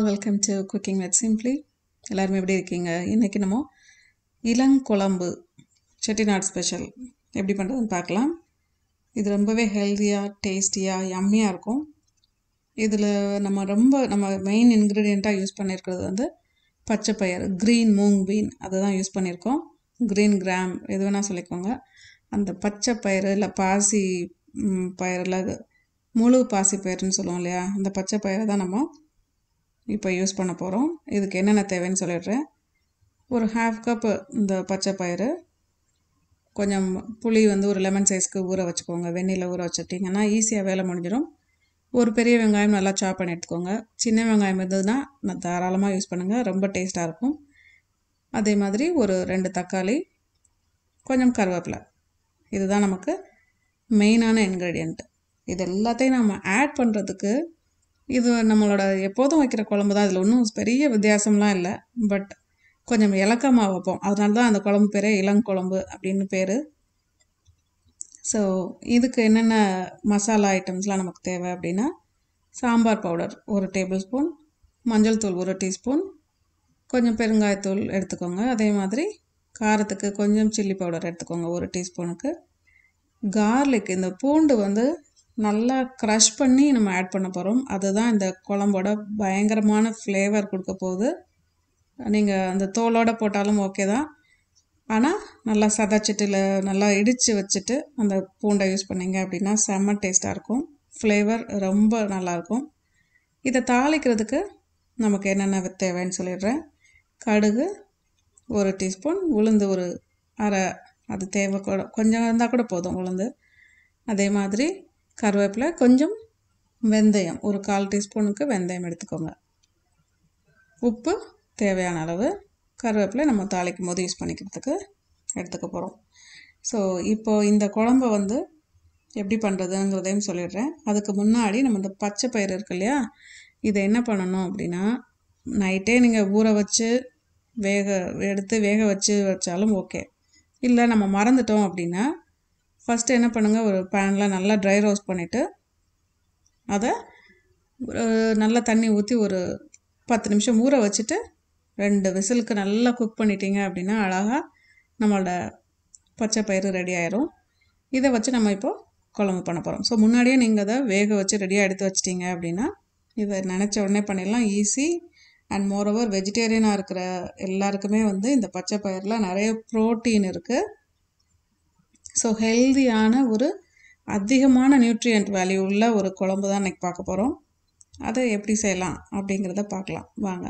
welcome to cooking with simply எல்லாருமே எப்படி இருக்கீங்க இன்றைக்கி நம்ம இளங்குழம்பு செட்டிநாடு ஸ்பெஷல் எப்படி பண்ணுறதுன்னு பார்க்கலாம் இது ரொம்பவே ஹெல்த்தியாக டேஸ்டியாக யம்மியாக இருக்கும் இதில் நம்ம ரொம்ப நம்ம மெயின் இன்க்ரீடியண்ட்டாக யூஸ் பண்ணியிருக்கிறது வந்து பச்சை பயிர் க்ரீன் மூங் பீன் அதை தான் யூஸ் பண்ணியிருக்கோம் க்ரீன் கிராம் எது வேணால் சொல்லிக்கோங்க அந்த பச்சை பயிறு இல்லை பாசி ம், பயிரில் முழு பாசி பயிறுன்னு சொல்லுவோம் இல்லையா அந்த பச்சை பயிரை தான் நம்ம இப்போ யூஸ் பண்ண போகிறோம் இதுக்கு என்னென்ன தேவைன்னு சொல்லிடுறேன் ஒரு ஹாஃப் கப் இந்த பச்சை பயிறு கொஞ்சம் புளி வந்து ஒரு லெமன் சைஸ்க்கு ஊற வச்சுக்கோங்க வெந்நீரில் ஊற வச்சுட்டிங்கன்னா ஈஸியாக வேலை முடிஞ்சிடும் ஒரு பெரிய வெங்காயம் நல்லா சாப் பண்ணி எடுத்துக்கோங்க சின்ன வெங்காயம் இருந்ததுன்னா நான் தாராளமாக யூஸ் பண்ணுங்கள் ரொம்ப டேஸ்ட்டாக இருக்கும் அதே மாதிரி ஒரு ரெண்டு தக்காளி கொஞ்சம் கருவேப்பிலை இதுதான் நமக்கு மெயினான இன்க்ரீடியண்ட் இது எல்லாத்தையும் நம்ம ஆட் பண்ணுறதுக்கு இது நம்மளோட எப்போதும் வைக்கிற குழம்பு தான் இதில் ஒன்றும் பெரிய வித்தியாசம்லாம் இல்லை பட் கொஞ்சம் இலக்கமாக வைப்போம் அதனால தான் அந்த குழம்பு பேரே இளங்குழம்பு அப்படின்னு பேர் ஸோ இதுக்கு என்னென்ன மசாலா ஐட்டம்ஸ்லாம் நமக்கு தேவை அப்படின்னா சாம்பார் பவுடர் ஒரு டேபிள் ஸ்பூன் மஞ்சள் தூள் ஒரு டீஸ்பூன் கொஞ்சம் பெருங்காயத்தூள் எடுத்துக்கோங்க அதே மாதிரி காரத்துக்கு கொஞ்சம் சில்லி பவுடர் எடுத்துக்கோங்க ஒரு டீஸ்பூனுக்கு கார்லிக் இந்த பூண்டு வந்து நல்லா க்ரஷ் பண்ணி நம்ம ஆட் பண்ண போகிறோம் அதுதான் இந்த குழம்போட பயங்கரமான ஃப்ளேவர் கொடுக்க போகுது நீங்கள் அந்த தோலோட போட்டாலும் ஓகே தான் ஆனால் நல்லா சதைச்சிட்டு இல்லை நல்லா இடித்து வச்சுட்டு அந்த பூண்டை யூஸ் பண்ணீங்க அப்படின்னா செம்ம டேஸ்ட்டாக இருக்கும் ஃப்ளேவர் ரொம்ப நல்லாயிருக்கும் இதை தாளிக்கிறதுக்கு நமக்கு என்னென்ன தேவைன்னு சொல்லிடுறேன் கடுகு ஒரு டீஸ்பூன் உளுந்து ஒரு அரை அது தேவை கூட கொஞ்சம் இருந்தால் கூட போதும் உளுந்து அதே மாதிரி கருவேப்பிலை கொஞ்சம் வெந்தயம் ஒரு கால் டீஸ்பூனுக்கு வெந்தயம் எடுத்துக்கோங்க உப்பு தேவையான அளவு கருவேப்பிலை நம்ம தாளிக்கும் போது யூஸ் பண்ணிக்கிறதுக்கு எடுத்துக்க போகிறோம் ஸோ இப்போ இந்த குழம்ப வந்து எப்படி பண்ணுறதுங்கிறதையும் சொல்லிடுறேன் அதுக்கு முன்னாடி நம்ம இந்த பச்சை பயிறு இருக்கு இல்லையா இதை என்ன பண்ணணும் அப்படின்னா நைட்டே நீங்கள் ஊற வச்சு வேக எடுத்து வேக வச்சு வச்சாலும் ஓகே இல்லை நம்ம மறந்துட்டோம் அப்படின்னா ஃபஸ்ட்டு என்ன பண்ணுங்கள் ஒரு பேனில் நல்லா ட்ரை ரோஸ்ட் பண்ணிவிட்டு அதை ஒரு நல்லா தண்ணி ஊற்றி ஒரு பத்து நிமிஷம் ஊற வச்சுட்டு ரெண்டு விசிலுக்கு நல்லா குக் பண்ணிட்டீங்க அப்படின்னா அழகாக நம்மளோட பச்சை பயிறு ரெடி ஆயிரும் இதை வச்சு நம்ம இப்போ குழம்பு பண்ண போகிறோம் ஸோ முன்னாடியே நீங்கள் அதை வேக வச்சு ரெடியாக எடுத்து வச்சிட்டிங்க அப்படின்னா இதை நினச்ச உடனே பண்ணிடலாம் ஈஸி அண்ட் மோரோவர் வெஜிடேரியனாக இருக்கிற எல்லாருக்குமே வந்து இந்த பச்சை பயிரில் நிறைய ப்ரோட்டீன் இருக்குது ஸோ ஹெல்தியான ஒரு அதிகமான நியூட்ரியன்ட் வேல்யூ உள்ள ஒரு குழம்பு தான் இன்றைக்கி பார்க்க போகிறோம் அதை எப்படி செய்யலாம் அப்படிங்கிறத பார்க்கலாம் வாங்க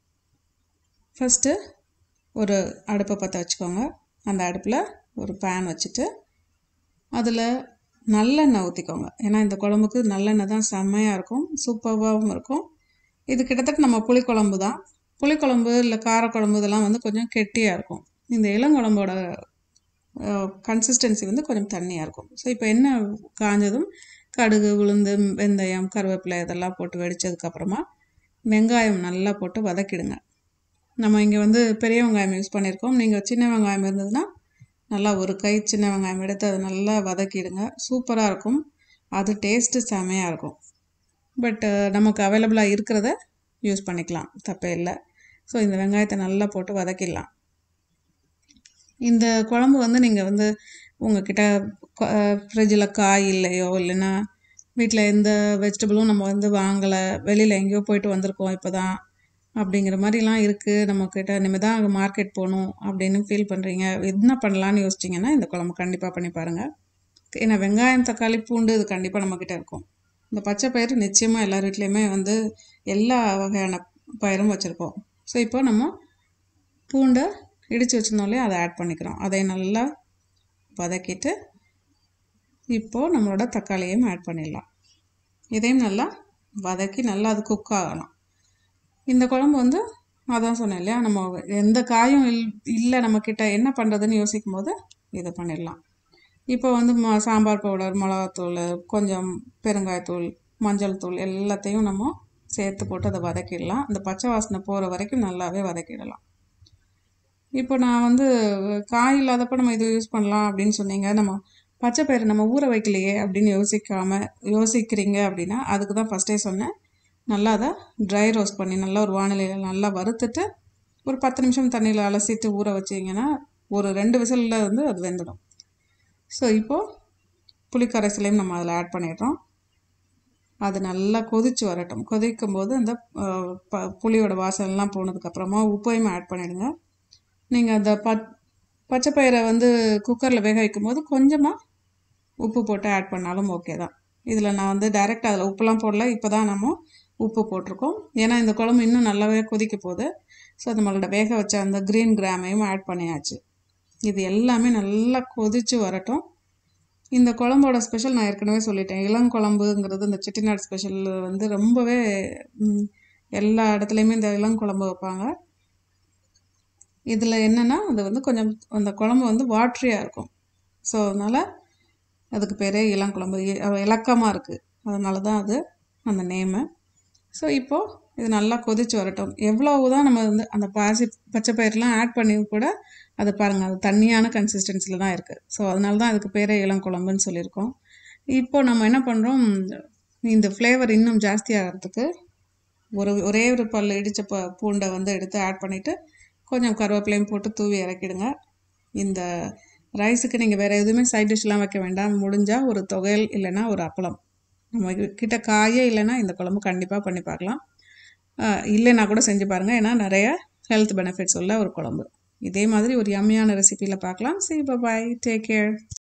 ஃபஸ்ட்டு ஒரு அடுப்பை பற்ற வச்சுக்கோங்க அந்த அடுப்பில் ஒரு பேன் வச்சுட்டு அதில் நல்லெண்ணெய் ஊற்றிக்கோங்க ஏன்னா இந்த குழம்புக்கு நல்லெண்ணெய் தான் செம்மையாக இருக்கும் சூப்பராகவும் இருக்கும் இது கிட்டத்தட்ட நம்ம புளிக்குழம்பு தான் புளிக்குழம்பு இல்லை காரக்குழம்பு இதெல்லாம் வந்து கொஞ்சம் கெட்டியாக இருக்கும் இந்த இளங்குழம்போட கன்சிஸ்டன்சி வந்து கொஞ்சம் தண்ணியாக இருக்கும் ஸோ இப்போ என்ன காஞ்சதும் கடுகு உளுந்து வெந்தயம் கருவேப்பிலை இதெல்லாம் போட்டு வெடித்ததுக்கப்புறமா வெங்காயம் நல்லா போட்டு வதக்கிடுங்க நம்ம இங்கே வந்து பெரிய வெங்காயம் யூஸ் பண்ணியிருக்கோம் நீங்கள் சின்ன வெங்காயம் இருந்ததுன்னா நல்லா ஒரு கை சின்ன வெங்காயம் எடுத்து அதை நல்லா வதக்கிடுங்க சூப்பராக இருக்கும் அது டேஸ்ட்டு செமையாக இருக்கும் பட் நமக்கு அவைலபிளாக இருக்கிறத யூஸ் பண்ணிக்கலாம் தப்பே இல்லை ஸோ இந்த வெங்காயத்தை நல்லா போட்டு வதக்கிடலாம் இந்த குழம்பு வந்து நீங்கள் வந்து உங்ககிட்ட ஃப்ரிட்ஜில் காய் இல்லையோ இல்லைன்னா வீட்டில் எந்த வெஜிடபிளும் நம்ம வந்து வாங்கலை வெளியில் எங்கேயோ போயிட்டு வந்திருக்கோம் இப்போ தான் அப்படிங்கிற மாதிரிலாம் இருக்குது நம்மக்கிட்ட இனிமேல் தான் மார்க்கெட் போகணும் அப்படின்னு ஃபீல் பண்ணுறீங்க என்ன பண்ணலான்னு யோசிச்சிங்கன்னா இந்த குழம்பு கண்டிப்பாக பண்ணி பாருங்கள் ஏன்னா வெங்காயம் தக்காளி பூண்டு இது கண்டிப்பாக நம்மக்கிட்ட இருக்கும் இந்த பச்சை பயிறு நிச்சயமாக எல்லார் வீட்லேயுமே வந்து எல்லா வகையான பயிரும் வச்சுருப்போம் ஸோ இப்போ நம்ம பூண்டை இடித்து வச்சிருந்தோம்லே அதை ஆட் பண்ணிக்கிறோம் அதை நல்லா வதக்கிட்டு இப்போது நம்மளோட தக்காளியும் ஆட் பண்ணிடலாம் இதையும் நல்லா வதக்கி நல்லா அது குக் ஆகலாம் இந்த குழம்பு வந்து அதான் சொன்னேன் இல்லையா நம்ம எந்த காயும் இல் இல்லை நம்மக்கிட்ட என்ன பண்ணுறதுன்னு யோசிக்கும் போது இதை பண்ணிடலாம் இப்போ வந்து ம சாம்பார் பவுடர் மிளகாத்தூள் கொஞ்சம் பெருங்காயத்தூள் மஞ்சள் தூள் எல்லாத்தையும் நம்ம சேர்த்து போட்டு அதை வதக்கிடலாம் அந்த பச்சை வாசனை போகிற வரைக்கும் நல்லாவே வதக்கிடலாம் இப்போ நான் வந்து காய் இல்லாதப்ப நம்ம இது யூஸ் பண்ணலாம் அப்படின்னு சொன்னீங்க நம்ம பச்சை பயிறு நம்ம ஊற வைக்கலையே அப்படின்னு யோசிக்காமல் யோசிக்கிறீங்க அப்படின்னா அதுக்கு தான் ஃபஸ்ட்டே சொன்னேன் நல்லா அதை ட்ரை ரோஸ்ட் பண்ணி நல்லா ஒரு வானிலையில் நல்லா வறுத்துட்டு ஒரு பத்து நிமிஷம் தண்ணியில் அலசிட்டு ஊற வச்சிங்கன்னா ஒரு ரெண்டு விசிலில் வந்து அது வெந்துடும் ஸோ இப்போது புளிக்கரைசலையும் நம்ம அதில் ஆட் பண்ணிடுறோம் அது நல்லா கொதிச்சு வரட்டும் கொதிக்கும் போது அந்த அஹ், ப புளியோட வாசனைலாம் போனதுக்கப்புறமா உப்பையும் ஆட் பண்ணிடுங்க நீங்கள் அந்த பச் பச்சை பயிரை வந்து குக்கரில் வேக வைக்கும் போது கொஞ்சமாக உப்பு போட்டு ஆட் பண்ணாலும் ஓகே தான் இதில் நான் வந்து டைரெக்டாக அதில் உப்புலாம் போடல இப்போ தான் நம்ம உப்பு போட்டிருக்கோம் ஏன்னா இந்த குழம்பு இன்னும் நல்லாவே கொதிக்க போகுது ஸோ நம்மளோட வேக வச்ச அந்த க்ரீன் கிராமையும் ஆட் பண்ணியாச்சு இது எல்லாமே நல்லா கொதிச்சு வரட்டும் இந்த குழம்போட ஸ்பெஷல் நான் ஏற்கனவே சொல்லிட்டேன் இளங்குழம்புங்கிறது இந்த செட்டிநாடு ஸ்பெஷல் வந்து ரொம்பவே ம், எல்லா இடத்துலையுமே இந்த இளங்குழம்பு வைப்பாங்க இதில் என்னென்னா அது வந்து கொஞ்சம் அந்த குழம்பு வந்து வாட்ரியாக இருக்கும் ஸோ அதனால் அதுக்கு பேரே இளங்குழம்பு இ- அஹ் இலக்கமாக இருக்குது அதனால தான் அது அந்த நேமு ஸோ இப்போது இது நல்லா கொதிச்சு வரட்டும் எவ்வளவு தான் நம்ம வந்து அந்த பாசி பச்சை பயிரெலாம் ஆட் பண்ணி கூட அது பாருங்கள் அது தண்ணியான கன்சிஸ்டன்சியில் தான் இருக்குது ஸோ அதனால தான் அதுக்கு பேரே இளங்குழம்புன்னு சொல்லியிருக்கோம் இப்போ நம்ம என்ன பண்ணுறோம் இந்த ஃப்ளேவர் இன்னும் ஜாஸ்தி ஆகிறதுக்கு ஒரு ஒரே ஒரு பல் இடித்த ப பூண்டை வந்து எடுத்து ஆட் பண்ணிவிட்டு கொஞ்சம் கருவேப்பிலையும் போட்டு தூவி இறக்கிடுங்க இந்த ரைஸுக்கு நீங்கள் வேறு எதுவுமே சைட் டிஷ்லாம் வைக்க வேண்டாம் முடிஞ்சால் ஒரு தொகையல் இல்லைன்னா ஒரு அப்பளம் நம்ம கிட்ட காயே இல்லைன்னா இந்த குழம்பு கண்டிப்பாக பண்ணி பார்க்கலாம் ஆஹ் இல்லைன்னா கூட செஞ்சு பாருங்கள் ஏன்னா நிறைய ஹெல்த் பெனிஃபிட்ஸ் உள்ள ஒரு குழம்பு இதே மாதிரி ஒரு யம்மியான ரெசிபியில் பார்க்கலாம் சி பாய் டேக் கேர்